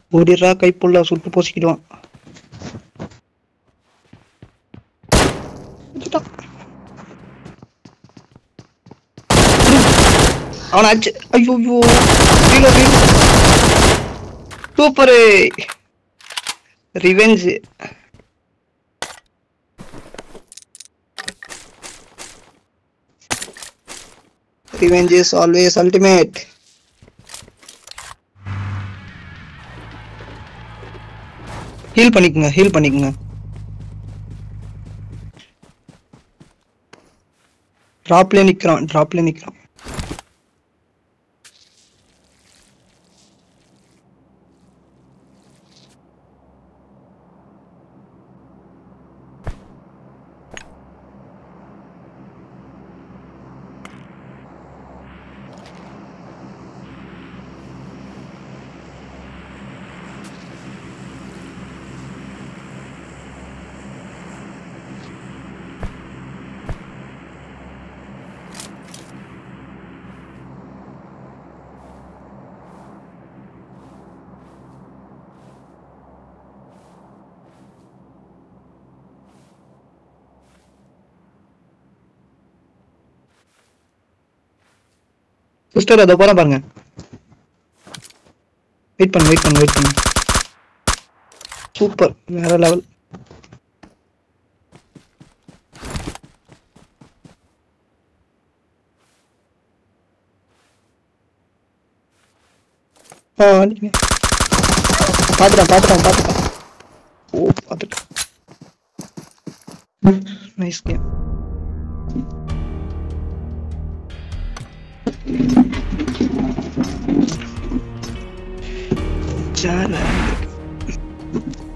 ஓடிடுறா கைப்புள்ள சுட்டு போசிக்கிடுவான் அவனை அடிச்சு ஐயோ ஐயோ வீல வீல super revenge revenge is always ultimate heal பண்ணிக்கங்க ஹீல் பண்ணிக்கங்க டிராப்ல நிக்கிறான் டிராப்ல நிக்கிறான் சிஸ்டர் அதை போறேன் பாருங்க வெயிட் பண்ணு வெயிட் பண்ணு வெயிட் பண்ணு சூப்பர் வேற லெவல் ஆ நீங்க பாத்துட்டேன் பாத்துட்டேன் பாத்துட்டேன் ஓ பாத்துட்டேன் நைஸ் கேம் ஜால